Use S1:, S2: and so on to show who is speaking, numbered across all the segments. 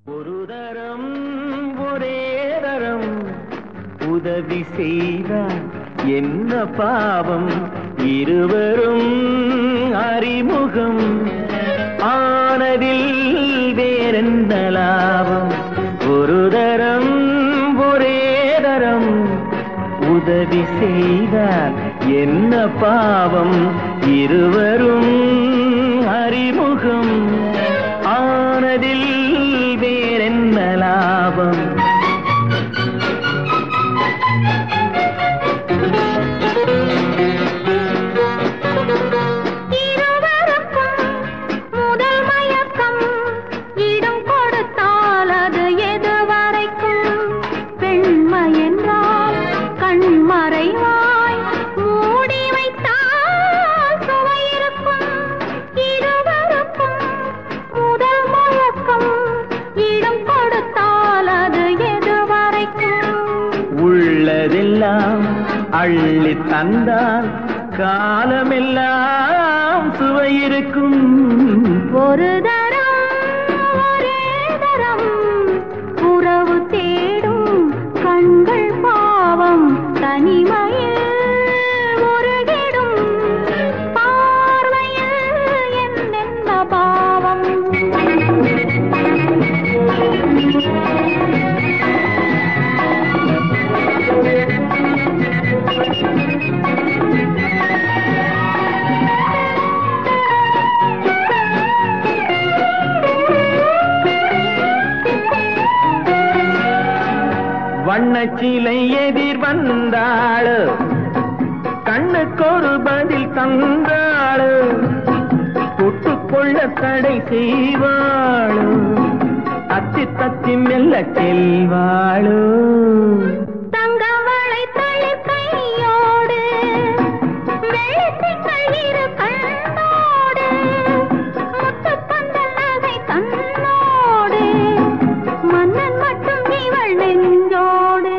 S1: ஒரு தரம் ஒரே தரம் உதவி செய்தால் என்ன பாவம் இருவரும் அறிமுகம் ஆனதில் வேறெந்த லாபம் ஒரு தரம் ஒரே தரம் உதவி செய்தால் என்ன பாவம் இருவரும் அறிமுகம் ஆனதில் வேறென்ன லாபம்
S2: இருவருக்கும் முதல் மயக்கம் இடம் கொடுத்தால் அது எதுவரைக்கும் பெண்மை என்றால் கண்மறைவாய் மூடி வைத்தால் சுவை இருக்கும் இருவருக்கும் முதல் மயக்கம் இடம் கொடுத்தால் அது எதுவரைக்கும்
S1: உள்ளதெல்லாம் அள்ளி தந்தால் காலமெல்லாம் சுவை இருக்கும்
S2: ஒரு தரம் ஒரே தரம் உறவு தேடும் கண்கள் பாவம் தனிமையில் முருகிடும் பார்வையில் என்னென்ன பாவம்
S1: வண்ணச்சிலை எதிர் வந்தாளு கண்ணுக்கொரு பதில் தந்தாளு தொட்டுக்கொள்ள தடை செய்வாளு தத்தி தத்தி மெல்ல செல்வாளு
S2: தங்கவளை தளிர் கையோடு வெள்ளித்திங்கள் இரு கண்ணோடு முத்துப்பந்தல் நகை தன்னோடு மன்னன் மட்டும் இவள் நெஞ்சோடு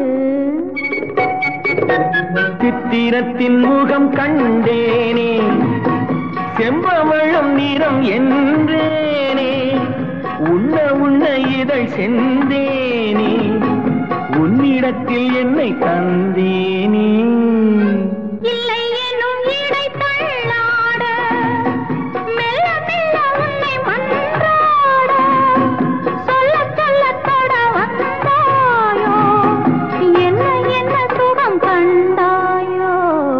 S1: சித்திரத்தின் முகம் கண்டேனே செம்பவளம் நிறம் என்றேனே உண்ண உண்ண இதழ் சென்றேனே உன்னிடத்தில் என்னை தந்தேனே
S2: இல்லை எனும் இடை தள்ளாட மெல்ல மெல்ல உன்னை மன்றாட சொல்ல சொல்ல தொட வந்தாயோ என்ன என்ன சுகம் கண்டாயோ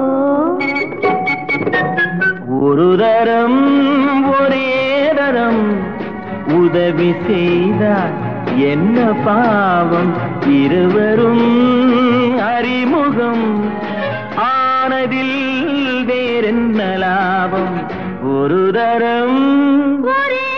S1: ஒரு தரம் ஒரே தரம் உதவி செய்தால் என்ன பாவம் இருவரும் அறிமுகம் ஆனதில் வேறென்ன லாபம் ஒரு தரம்
S2: ஒரே